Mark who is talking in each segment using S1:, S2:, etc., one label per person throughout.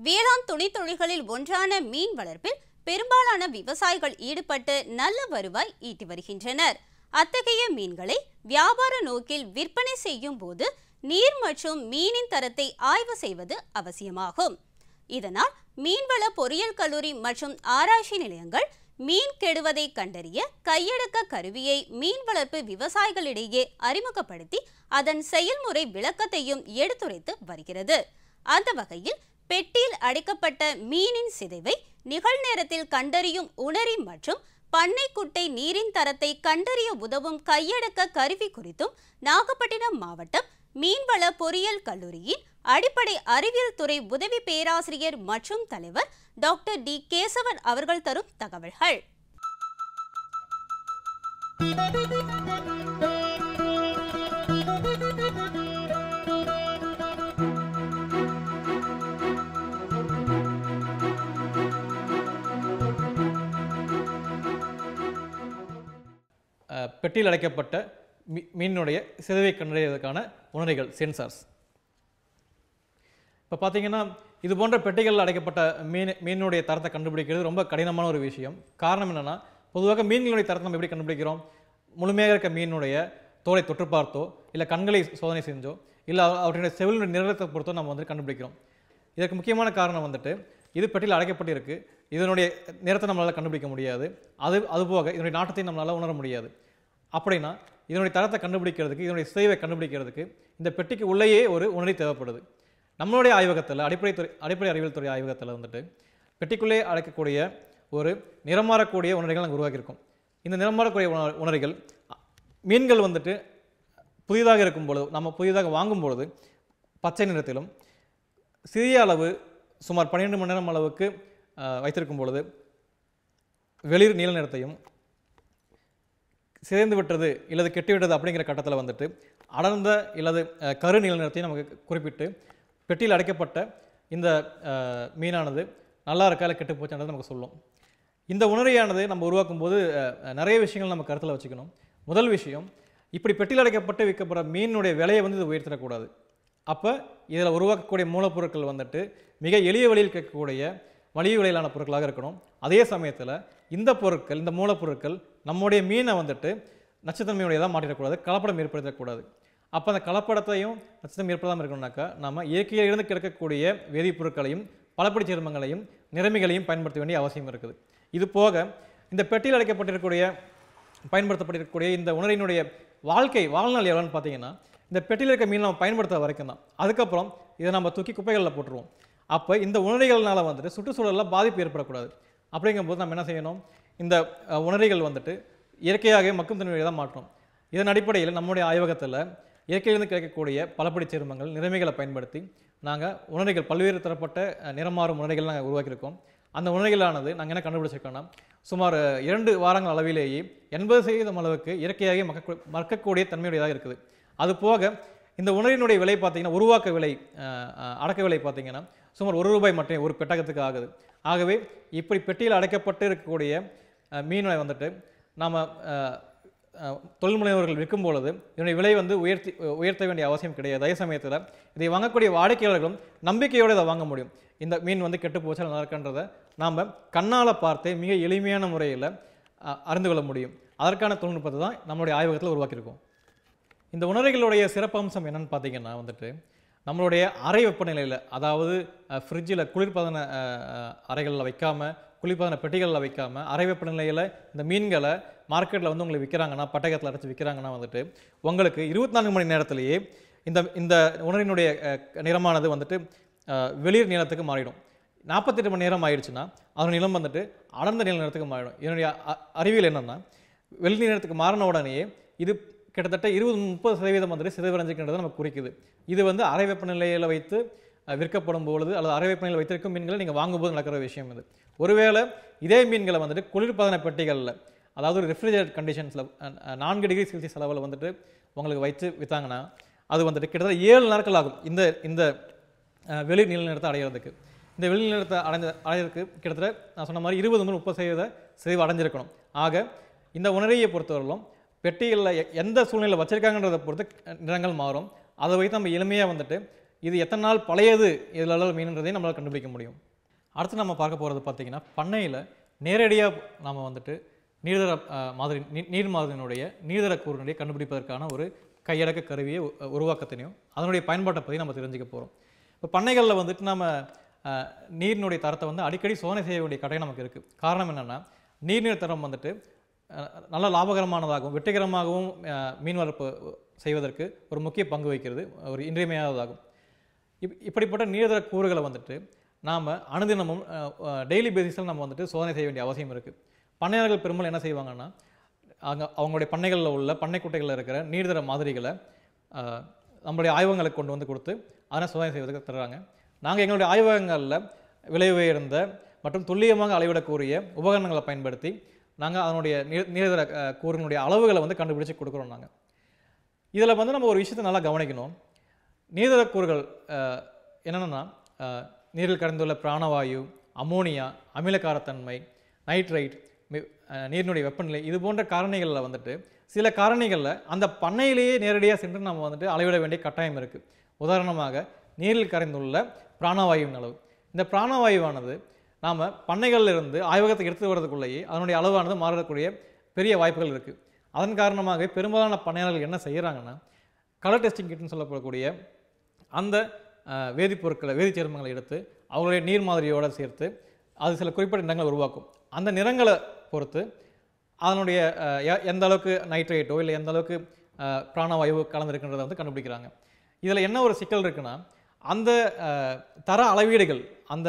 S1: வேளாண் துணைத் தொழில்களில் ஒன்றான மீன் வளர்ப்பில் பெரும்பாலான விவசாயிகள் ஈடுபட்டு நல்ல வருவாய் ஈட்டி வருகின்றனர் அத்தகைய மீன்களை வியாபார நோக்கில் விற்பனை செய்யும் போது நீர் மற்றும் மீனின் தரத்தை ஆய்வு செய்வது அவசியமாகும் இதனால் மீன்வள பொறியியல் கல்லூரி மற்றும் ஆராய்ச்சி நிலையங்கள் மீன் கெடுவதை கண்டறிய கையடக்க கருவியை மீன் வளர்ப்பு விவசாயிகளிடையே அறிமுகப்படுத்தி அதன் செயல்முறை விளக்கத்தையும் எடுத்துரைத்து வருகிறது அந்த வகையில் பெட்டியில் அடைக்கப்பட்ட மீனின் சிதைவை நிகழ்நேரத்தில் கண்டறியும் உணரி மற்றும் பண்ணைக்குட்டை நீரின் தரத்தை கண்டறிய உதவும் கையடக்க கருவி குறித்தும் நாகப்பட்டினம் மாவட்டம் மீன்வள பொறியியல் கல்லூரியின் அடிப்படை அறிவியல் துறை உதவி பேராசிரியர் மற்றும் தலைவர் டாக்டர் டி கேசவன் அவர்கள் தரும் தகவல்கள்
S2: அஹ், பெட்டியில் அடைக்கப்பட்ட மீ மீனுடைய சிதைவை கண்டறிவதற்கான உணரிகள் சென்சார்ஸ் இப்போ பார்த்தீங்கன்னா இது போன்ற பெட்டிகளில் அடைக்கப்பட்ட மீன் மீனுடைய தரத்தை கண்டுபிடிக்கிறது ரொம்ப கடினமான ஒரு விஷயம் காரணம் என்னென்னா பொதுவாக மீன்களுடைய தரத்தை நம்ம எப்படி கண்டுபிடிக்கிறோம் முழுமையாக இருக்க மீனுடைய தோலை தொற்று பார்த்தோ இல்லை கண்களை சோதனை செஞ்சோ இல்லை அவற்றுடைய செவிலுடைய நிறத்தை பொறுத்தோ நம்ம வந்து கண்டுபிடிக்கிறோம் இதற்கு முக்கியமான காரணம் வந்துட்டு இது பெட்டியில் அடைக்கப்பட்டிருக்கு இதனுடைய நிறத்தை நம்மளால் கண்டுபிடிக்க முடியாது அது அதுபோக இதனுடைய நாட்டத்தை நம்மளால் உணர முடியாது அப்படின்னா இதனுடைய தரத்தை கண்டுபிடிக்கிறதுக்கு இதனுடைய சிதைவை கண்டுபிடிக்கிறதுக்கு இந்த பெட்டிக்கு உள்ளேயே ஒரு உணரி தேவைப்படுது நம்மளுடைய ஆய்வகத்தில் அடிப்படை துறை அடிப்படை அறிவியல் துறை ஆய்வகத்தில் வந்துட்டு பெட்டிக்குள்ளே அடைக்கக்கூடிய ஒரு நிறமாறக்கூடிய உணரிகள் நாங்கள் உருவாக்கியிருக்கோம் இந்த நிறமாறக்கூடிய உண- உணரிகள் அ, மீன்கள் வந்துட்டு புதிதாக இருக்கும் பொழுது நம்ம புதிதாக வாங்கும் பொழுது பச்சை நிறத்திலும் சிறிய அளவு சுமார் பன்னிரெண்டு மணி நேரம் அளவுக்கு அஹ், வைத்திருக்கும் பொழுது வெளிர் நீல நிறத்தையும் சிதைந்து விட்டது இல்லது கெட்டுவிட்டது அப்படிங்கிற கட்டத்தில் வந்துட்டு அடர்ந்த இல்லது அஹ், கரு நீல நிறத்தையும் நமக்கு குறிப்பிட்டு பெட்டியில் அடைக்கப்பட்ட இந்த அஹ், மீனானது நல்லா இருக்கா இல்லை கெட்டு போச்சுன்றது நமக்கு சொல்லும் இந்த உணரியானது நம்ம உருவாக்கும் போது அஹ், நிறைய விஷயங்கள் நம்ம கருத்தில் வச்சுக்கணும் முதல் விஷயம் இப்படி பெட்டியில் அடைக்கப்பட்டு விற்கப்படுற மீனுடைய விலையை வந்து இது உயர்த்திடக்கூடாது அப்போ இதில் உருவாக்கக்கூடிய மூலப்பொருட்கள் வந்துட்டு மிக எளிய வழியில் கேட்கக்கூடிய மலிவு விலையிலான பொருட்களாக இருக்கணும் அதே சமயத்தில் இந்த பொருட்கள் இந்த மூலப்பொருட்கள் நம்முடைய மீனை வந்துட்டு நச்சுத்தன்மையுடையதாக மாற்றிடக்கூடாது கலப்படம் ஏற்படுத்தக்கூடாது அப்போ அந்த கலப்படத்தையும் நச்சுத்தன்மை ஏற்படாமல் இருக்கணும்னாக்கா நம்ம இயற்கையில் இருந்து கிடைக்கக்கூடிய வேதிப்பொருட்களையும் பலப்படி சேர்மங்களையும் நிறமிகளையும் பயன்படுத்த வேண்டிய அவசியம் இருக்குது இது போக இந்த பெட்டியில் அடைக்கப்பட்டிருக்கக்கூடிய பயன்படுத்தப்பட்டிருக்கக்கூடிய இந்த உணரினுடைய வாழ்க்கை வாழ்நாள் எவ்வளோன்னு பார்த்தீங்கன்னா இந்த பெட்டியில் இருக்க மீன் நம்ம பயன்படுத்த வரைக்கும் தான் அதுக்கப்புறம் இதை நம்ம தூக்கி குப்பைகளில் போட்டுருவோம் அப்போ இந்த உணரிகள்னால வந்துட்டு சுற்றுச்சூழலில் பாதிப்பு ஏற்படக்கூடாது அப்படிங்கும்போது நம்ம என்ன செய்யணும் இந்த அஹ், உணரிகள் வந்துட்டு இயற்கையாகவே மக்கும் தன்மையை தான் மாற்றணும் இதன் அடிப்படையில் நம்முடைய ஆய்வகத்தில் இயற்கையிலிருந்து கிடைக்கக்கூடிய பலப்படி சேர்மங்கள் நிறமிகளை பயன்படுத்தி நாங்கள் உணரிகள் பல்வேறு தரப்பட்ட அஹ், நிறமாறும் உணரிகள் நாங்கள் உருவாக்கியிருக்கோம் அந்த உணரிகளானது நாங்கள் என்ன கண்டுபிடிச்சிருக்கோம்னா சுமார் அஹ், இரண்டு வாரங்கள் அளவிலேயே எண்பது சதவீதம் அளவுக்கு இயற்கையாகவே மக்க மறக்கக்கூடிய தன்மையுடையதாக இருக்குது அது போக இந்த உணரினுடைய விலை பார்த்தீங்கன்னா உருவாக்க விலை அஹ், அஹ், அடக்க விலை பார்த்தீங்கன்னா சுமார் ஒரு ரூபாய் மட்டும் ஒரு பெட்டகத்துக்கு ஆகுது ஆகவே இப்படி பெட்டியில் அடைக்கப்பட்டு இருக்கக்கூடிய அஹ், மீனை வந்துட்டு நாம் தொழில் முனைவர்கள் விற்கும் பொழுது இதனுடைய விலை வந்து உயர்த்தி உயர்த்த வேண்டிய அவசியம் கிடையாது அதே சமயத்தில் இதை வாங்கக்கூடிய வாடிக்கையாளர்களும் நம்பிக்கையோடு இதை வாங்க முடியும் இந்த மீன் வந்து கெட்டு போச்சா நல்லா இருக்கின்றதை நாம் கண்ணால் பார்த்தே மிக எளிமையான முறையில் அஹ், அறிந்து கொள்ள முடியும் அதற்கான தொழில்நுட்பத்தை தான் நம்மளுடைய ஆய்வகத்தில் உருவாக்கியிருக்கோம் இந்த உணரிகளுடைய சிறப்பம்சம் என்னன்னு பார்த்தீங்கன்னா வந்துட்டு நம்மளுடைய அறை வெப்பநிலையில் அதாவது ஃப்ரிட்ஜில் குளிர்பதன அஹ், அஹ், அறைகளில் வைக்காம குளிர்பதன பெட்டிகளில் வைக்காம அறை வெப்பநிலையில் இந்த மீன்களை மார்க்கெட்டில் வந்து உங்களுக்கு விற்கிறாங்கன்னா பட்டகத்தில் அடைச்சி விற்கிறாங்கன்னா வந்துட்டு உங்களுக்கு இருபத்தி நான்கு மணி நேரத்திலேயே இந்த இந்த உணரினுடைய அஹ், நிறமானது வந்துட்டு அஹ், வெளிர் நிலத்துக்கு மாறிடும் நாற்பத்தெட்டு மணி நேரம் ஆயிடுச்சுன்னா அதன் நிலம் வந்துட்டு அடர்ந்த நில நிறத்துக்கு மாறிடும் இதனுடைய அ- அறிவியல் என்னன்னா வெள்ளி நிறத்துக்கு மாறின உடனேயே இது கிட்டத்தட்ட இருபது முப்பது சதவீதம் வந்துட்டு சிதைவடைஞ்சிருக்கின்றதை நமக்கு குறிக்குது இது வந்து அறை வெப்பநிலையில் வைத்து அஹ், விற்கப்படும் பொழுது அல்லது அறை வெப்பநிலையில் வைத்திருக்கும் மீன்களை நீங்கள் வாங்கும்போது நடக்கிற விஷயம் இது ஒருவேளை இதே மீன்களை வந்துட்டு குளிர்பதன பெட்டிகளில் அதாவது ஒரு ரெஃப்ரிஜரேட் கண்டிஷன்ஸில் நான்கு டிகிரி செல்சியஸ் அளவில் வந்துட்டு உங்களுக்கு வைத்து விற்றாங்கன்னா அது வந்துட்டு கிட்டத்தட்ட ஏழு நாட்கள் ஆகும் இந்த இந்த அஹ், வெளி நீல நிறத்தை அடையிறதுக்கு இந்த வெளி நிறத்தை அடைஞ்ச அடையிறதுக்கு கிட்டத்தட்ட நான் சொன்ன மாதிரி இருபது முதல் முப்பது சதவீத சிதைவு அடைஞ்சிருக்கணும் ஆக இந்த உணரியை பொறுத்தவரையிலும் பெட்டிகளில் எ- எந்த சூழ்நிலையில் வச்சிருக்காங்கன்றதை பொறுத்து அஹ், நிறங்கள் மாறும் அதை வைத்து நம்ம எளிமையாக வந்துட்டு இது எத்தனை நாள் பழையது இதில் மீன்ன்றதையும் நம்மளால் கண்டுபிடிக்க முடியும் அடுத்து நம்ம பார்க்க போகிறது பார்த்தீங்கன்னா பண்ணையில் நேரடியாக நாம் வந்துட்டு நீர்தர அஹ், மாதிரி நீ- நீர் மாதிரியினுடைய நீர்தர கூறினுடைய கண்டுபிடிப்பதற்கான ஒரு கையடக்க கருவியை உ- உருவாக்கத்தினையும் அதனுடைய பயன்பாட்டை பற்றி நம்ம தெரிஞ்சுக்க போகிறோம் இப்போ பண்ணைகளில் வந்துட்டு நம்ம அஹ், நீரினுடைய தரத்தை வந்து அடிக்கடி சோதனை செய்ய வேண்டிய கட்டாயம் நமக்கு இருக்குது காரணம் என்னென்னா நீர்நீர் தரம் வந்துட்டு அஹ், நல்ல லாபகரமானதாகவும் வெற்றிகரமாகவும் அஹ், மீன் வளர்ப்பு செய்வதற்கு ஒரு முக்கிய பங்கு வகிக்கிறது ஒரு இன்றியமையாததாகும் இப் இப்படிப்பட்ட நீர்தர கூறுகளை வந்துட்டு நாம் அனுதினமும் டெய்லி பேசிஸில் நம்ம வந்துட்டு சோதனை செய்ய வேண்டிய அவசியம் இருக்குது பண்ணையாளர்கள் பெரும்பாலும் என்ன செய்வாங்கன்னா அங்கே அவங்களுடைய பண்ணைகளில் உள்ள பண்ணைக்குட்டைகளில் இருக்கிற நீர்தர மாதிரிகளை அஹ், நம்மளுடைய ஆய்வகங்களுக்கு கொண்டு வந்து கொடுத்து அதனை சோதனை செய்வதற்கு தர்றாங்க நாங்கள் எங்களுடைய ஆய்வகங்களில் விலை உயர்ந்த மற்றும் துல்லியமாக அளவிடக்கூடிய உபகரணங்களை பயன்படுத்தி நாங்கள் அதனுடைய நீர் நீர்தர அஹ், கூறினுடைய அளவுகளை வந்து கண்டுபிடிச்சு கொடுக்குறோம் நாங்கள் இதில் வந்து நம்ம ஒரு விஷயத்தை நல்லா கவனிக்கணும் நீர்தரக்கூறுகள் அஹ், என்னென்னா அஹ், நீரில் கலந்துள்ள பிராணவாயு அமோனியா அமிலக்காரத்தன்மை நைட்ரைட் மி- அஹ், நீரினுடைய வெப்பநிலை இது போன்ற காரணிகளில் வந்துட்டு சில காரணிகளில் அந்த பண்ணையிலேயே நேரடியாக சென்று நம்ம வந்துட்டு அளவிட வேண்டிய கட்டாயம் இருக்குது உதாரணமாக நீரில் கரைந்துள்ள பிராணவாயுவின் அளவு இந்த பிராணவாயுவானது நாம் பண்ணைகளில் இருந்து ஆய்வகத்துக்கு எடுத்து வரதுக்குள்ளேயே அதனுடைய அளவானது மாறக்கூடிய பெரிய வாய்ப்புகள் இருக்குது அதன் காரணமாக பெரும்பாலான பண்ணையாளர்கள் என்ன செய்கிறாங்கன்னா கலர் டெஸ்டிங் கிட்னு சொல்லப்படக்கூடிய அந்த அஹ், வேதிப்பொருட்களை வேதிச்சேர்மங்களை எடுத்து அவங்களுடைய நீர் மாதிரியோடு சேர்த்து அது சில குறிப்பிட்ட நிறங்களை உருவாக்கும் அந்த நிறங்களை பொறுத்து அதனுடைய அஹ், எ- எந்த அளவுக்கு நைட்ரேட்டோ இல்லை எந்த அளவுக்கு அஹ், பிராணவாயு கலந்துருக்குன்றதை வந்து கண்டுபிடிக்கிறாங்க இதில் என்ன ஒரு சிக்கல் இருக்குன்னா அந்த அஹ், தர அளவீடுகள் அந்த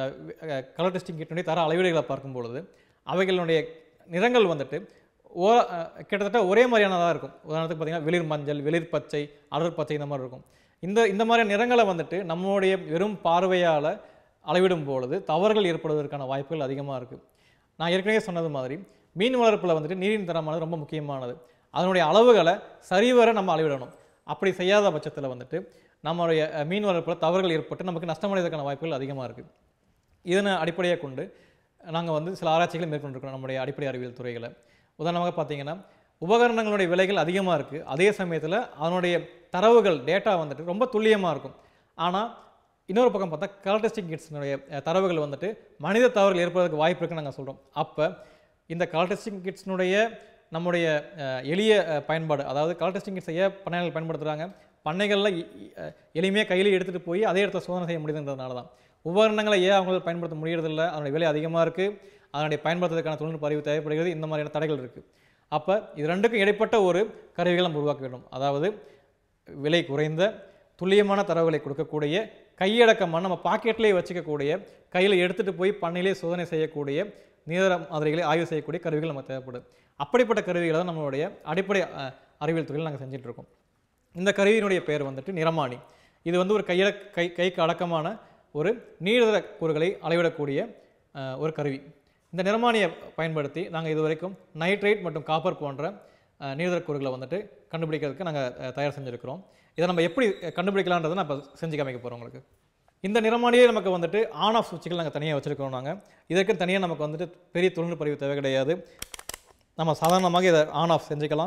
S2: கலர் டெஸ்டிங் கிட்டினுடைய தர அளவீடுகளை பார்க்கும் பொழுது அவைகளுடைய நிறங்கள் வந்துட்டு ஓ அஹ், கிட்டத்தட்ட ஒரே மாதிரியானதாக இருக்கும் உதாரணத்துக்கு பார்த்தீங்கன்னா வெளிர் மஞ்சள் வெளிர் பச்சை அடர் பச்சை இந்த மாதிரி இருக்கும் இந்த இந்த மாதிரி நிறங்களை வந்துட்டு நம்மளுடைய வெறும் பார்வையால் அளவிடும் பொழுது தவறுகள் ஏற்படுவதற்கான வாய்ப்புகள் அதிகமாக இருக்குது நான் ஏற்கனவே சொன்னது மாதிரி மீன் வளர்ப்பில் வந்துட்டு நீரின் தரமானது ரொம்ப முக்கியமானது அதனுடைய அளவுகளை சரிவர நம்ம அளவிடணும் அப்படி செய்யாத பட்சத்தில் வந்துட்டு நம்மளுடைய அஹ், மீன் வளர்ப்பில் தவறுகள் ஏற்பட்டு நமக்கு நஷ்டமடைவதற்கான வாய்ப்புகள் அதிகமாக இருக்குது இதனை அடிப்படையாக கொண்டு நாங்கள் வந்து சில ஆராய்ச்சிகளை மேற்கொண்டிருக்கிறோம் நம்முடைய அடிப்படை அறிவியல் துறைகளை உதாரணமாக பார்த்தீங்கன்னா உபகரணங்களுடைய விலைகள் அதிகமாக இருக்குது அதே சமயத்தில் அதனுடைய தரவுகள் டேட்டா வந்துட்டு ரொம்ப துல்லியமாக இருக்கும் ஆனால் இன்னொரு பக்கம் பார்த்தா கலர் டெஸ்டிங் கிட்ஸ்னுடைய தரவுகள் வந்துட்டு மனித தவறுகள் ஏற்படுறதுக்கு வாய்ப்பு இருக்குன்னு நாங்கள் சொல்கிறோம் அப்போ இந்த கலர் டெஸ்டிங் கிட்ஸ்னுடைய நம்முடைய அஹ், எளிய அஹ், பயன்பாடு அதாவது கலர் டெஸ்டிங் கிட்ஸ் செய்ய பண்ணைகள் பயன்படுத்துகிறாங்க பண்ணைகளில் எளிமையாக கையில் எடுத்துகிட்டு போய் அதே இடத்துல சோதனை செய்ய முடியுதுன்றதுனால தான் உபகரணங்களை ஏன் அவங்களால பயன்படுத்த முடியறதில்ல அதனுடைய விலை அதிகமாக இருக்குது அதனுடைய பயன்படுத்துவதற்கான தொழில்நுட்ப அறிவு தேவைப்படுகிறது இந்த மாதிரியான தடைகள் இருக்குது அப்போ இது ரெண்டுக்கும் இடைப்பட்ட ஒரு கருவிகளை நம்ம உருவாக்க வேண்டும் அதாவது விலை குறைந்த துல்லியமான தரவுகளை கொடுக்கக்கூடிய கையடக்கமாக நம்ம பாக்கெட்லேயே வச்சுக்கக்கூடிய கையில் எடுத்துகிட்டு போய் பண்ணையிலே சோதனை செய்யக்கூடிய நீர மாதிரிகளை ஆய்வு செய்யக்கூடிய கருவிகள் நமக்கு தேவைப்படுது அப்படிப்பட்ட கருவிகளை தான் நம்மளுடைய அடிப்படை அஹ், அறிவியல் துறையில் நாங்கள் செஞ்சுட்டு இருக்கோம் இந்த கருவியினுடைய பெயர் வந்துட்டு நிறமானி இது வந்து ஒரு கையில கை கைக்கு அடக்கமான ஒரு நீர்தர கூறுகளை அளவிடக்கூடிய அஹ், ஒரு கருவி இந்த நிறமானியை பயன்படுத்தி நாங்கள் இதுவரைக்கும் நைட்ரேட் மற்றும் காப்பர் போன்ற அஹ், நீர்தர கூறுகளை வந்துட்டு கண்டுபிடிக்கிறதுக்கு நாங்கள் தயார் செஞ்சுருக்கிறோம் இதை நம்ம எப்படி அஹ், கண்டுபிடிக்கலான்றதை நான் இப்போ செஞ்சு காமிக்க போகிறோம் உங்களுக்கு இந்த நிறமானியே நமக்கு வந்துட்டு ஆன் ஆஃப் சுவிட்சுகள் நாங்கள் தனியாக வச்சுருக்கோம் நாங்கள் இதற்கு தனியாக நமக்கு வந்துட்டு பெரிய தொழில்நுட்ப அறிவு தேவை கிடையாது நம்ம சாதாரணமாக இதை ஆன் ஆஃப் செஞ்சுக்கலாம்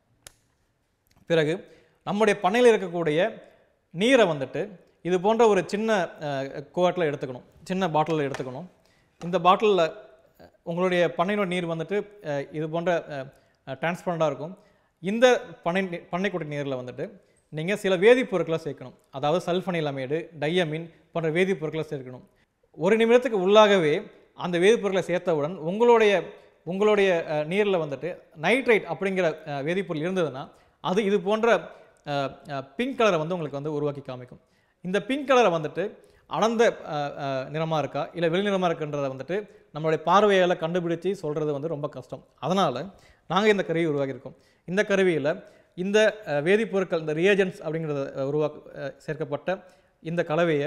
S2: பிறகு நம்முடைய பண்ணையில் இருக்கக்கூடிய நீரை வந்துட்டு இது போன்ற ஒரு சின்ன கோட்டில் எடுத்துக்கணும் சின்ன பாட்டிலில் எடுத்துக்கணும் இந்த பாட்டிலில் உங்களுடைய பண்ணையினோட நீர் வந்துட்டு அஹ், இது போன்ற டிரான்ஸ்பரண்டாக இருக்கும் இந்த பண்ணை நீ- பண்ணைக்குடி நீரில் வந்துட்டு நீங்கள் சில வேதிப்பொருட்களை சேர்க்கணும் அதாவது சல்ஃபனிலமேடு டையமின் போன்ற வேதிப்பொருட்களை சேர்க்கணும் ஒரு நிமிடத்துக்கு உள்ளாகவே அந்த வேதிப்பொருட்களை சேர்த்தவுடன் உங்களுடைய உங்களுடைய நீரில் வந்துட்டு நைட்ரைட் அப்படிங்கிற அஹ், வேதிப்பொருள் இருந்ததுன்னா அது இது போன்ற பிங்க் கலரை வந்து உங்களுக்கு வந்து உருவாக்கி காமிக்கும் இந்த பிங்க் கலரை வந்துட்டு அடர்ந்த நிறமாக இருக்கா இல்லை வெளிநிறமாக இருக்குன்றதை வந்துட்டு நம்மளுடைய பார்வையால் கண்டுபிடிச்சு சொல்கிறது வந்து ரொம்ப கஷ்டம் அதனால் நாங்கள் இந்த கருவி உருவாக்கியிருக்கோம் இந்த கருவியில் இந்த அஹ், வேதிப்பொருட்கள் இந்த ரியேஜென்ட்ஸ் அப்படிங்கிறத அஹ், உருவாக்க அஹ், சேர்க்கப்பட்ட இந்த கலவையை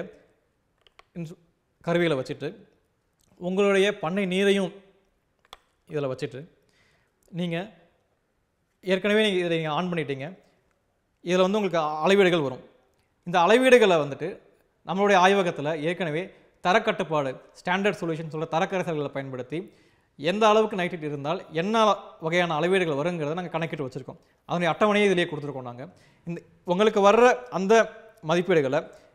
S2: கருவியில் வச்சுட்டு உங்களுடைய பண்ணை நீரையும் இதில் வச்சுட்டு நீங்கள் ஏற்கனவே நீங்கள் இதை நீங்கள் ஆன் பண்ணிட்டீங்க இதில் வந்து உங்களுக்கு அளவீடுகள் வரும் இந்த அளவீடுகளை வந்துட்டு நம்மளுடைய ஆய்வகத்தில் ஏற்கனவே தரக்கட்டுப்பாடு ஸ்டாண்டர்ட் சொல்யூஷன் சொல்கிற தரக்கரைசல்களை பயன்படுத்தி எந்த அளவுக்கு நைட்ரேட் இருந்தால் என்ன வகையான அளவீடுகள் வருங்கிறத நாங்கள் கணக்கிட்டு வச்சுருக்கோம் அதனுடைய அட்டவணையை இதிலேயே கொடுத்துருக்கோம் நாங்கள் இந்த உங்களுக்கு வர்ற அந்த மதிப்பீடுகளை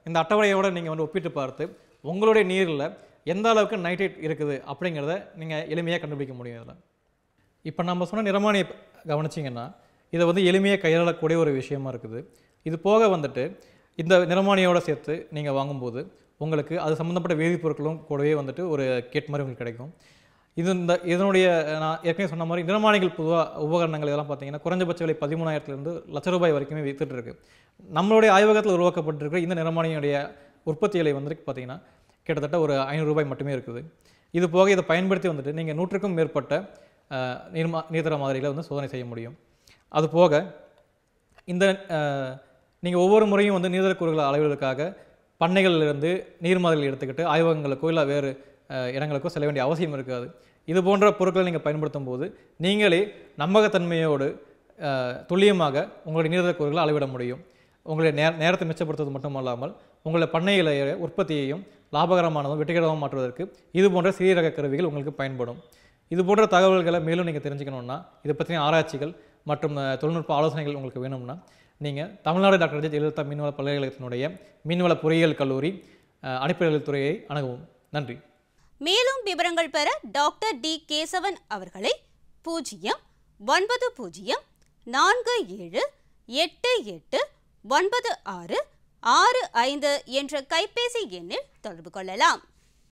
S2: இந்த அட்டவணையோட நீங்கள் வந்து ஒப்பிட்டு பார்த்து உங்களுடைய நீரில் எந்த அளவுக்கு நைட்ரேட் இருக்குது அப்படிங்கிறத நீங்கள் எளிமையாக கண்டுபிடிக்க முடியும் இதில் இப்போ நம்ம சொன்ன நிறமானியை கவனிச்சிங்கன்னா இதை வந்து எளிமையாக கையாளக்கூடிய ஒரு விஷயமா இருக்குது இது போக வந்துட்டு இந்த நிறமானியோட சேர்த்து நீங்கள் வாங்கும்போது உங்களுக்கு அது சம்மந்தப்பட்ட வேதிப்பொருட்களும் கூடவே வந்துட்டு ஒரு கிட் மாதிரி உங்களுக்கு கிடைக்கும் இது இந்த இதனுடைய நான் ஏற்கனவே சொன்ன மாதிரி நிறமானிகள் பொதுவாக உபகரணங்கள் இதெல்லாம் பார்த்தீங்கன்னா குறைஞ்சபட்ச விலை பதிமூணாயிரத்துலேருந்து லட்ச ரூபாய் வரைக்குமே வித்துட்டு இருக்கு நம்மளுடைய ஆய்வகத்தில் உருவாக்கப்பட்டிருக்கிற இந்த நிறமானியுடைய உற்பத்தி விலை வந்துட்டு பார்த்தீங்கன்னா கிட்டத்தட்ட ஒரு ஐநூறு ரூபாய் மட்டுமே இருக்குது இது போக இதை பயன்படுத்தி வந்துட்டு நீங்கள் நூற்றுக்கும் மேற்பட்ட அஹ், நீர்மா நீர்த்தர மாதிரிகளை வந்து சோதனை செய்ய முடியும் அது போக இந்த நீங்கள் ஒவ்வொரு முறையும் வந்து நீர்த்தர கூறுகளை அளவிடுவதற்காக பண்ணைகளிலிருந்து நீர் மாதிரிகள் எடுத்துக்கிட்டு ஆய்வகங்களுக்கோ இல்லை வேறு அஹ், இடங்களுக்கோ செல்ல வேண்டிய அவசியம் இருக்காது இது போன்ற பொருட்களை நீங்கள் பயன்படுத்தும் போது நீங்களே நம்பகத்தன்மையோடு அஹ், துல்லியமாக உங்களுடைய நீர்த்தர கூறுகளை அளவிட முடியும் உங்களுடைய நேர நேரத்தை மிச்சப்படுத்துவது மட்டுமல்லாமல் உங்களுடைய பண்ணையிலேயே உற்பத்தியையும் லாபகரமானதும் வெற்றிகரமாக மாற்றுவதற்கு இது போன்ற சிறிய ரக கருவிகள் உங்களுக்கு பயன்படும் இது போன்ற தகவல்களை மேலும் நீங்கள் தெரிஞ்சுக்கணுன்னா இதை பற்றின ஆராய்ச்சிகள் மற்றும் அஹ், தொழில்நுட்ப ஆலோசனைகள் உங்களுக்கு வேணும்னா நீங்கள் தமிழ்நாடு டாக்டர் அஜித் எழுத்தா மீன்வள பல்கலைக்கழகத்தினுடைய மீன்வள பொறியியல் கல்லூரி அஹ், அனுப்பியல் துறையை அணுகவும் நன்றி
S1: மேலும் விவரங்கள் பெற டாக்டர் டி கேசவன் அவர்களை பூஜ்ஜியம் ஒன்பது பூஜ்ஜியம் நான்கு ஏழு எட்டு எட்டு ஒன்பது ஆறு ஆறு ஐந்து என்ற கைபேசி எண்ணில் தொடர்பு கொள்ளலாம்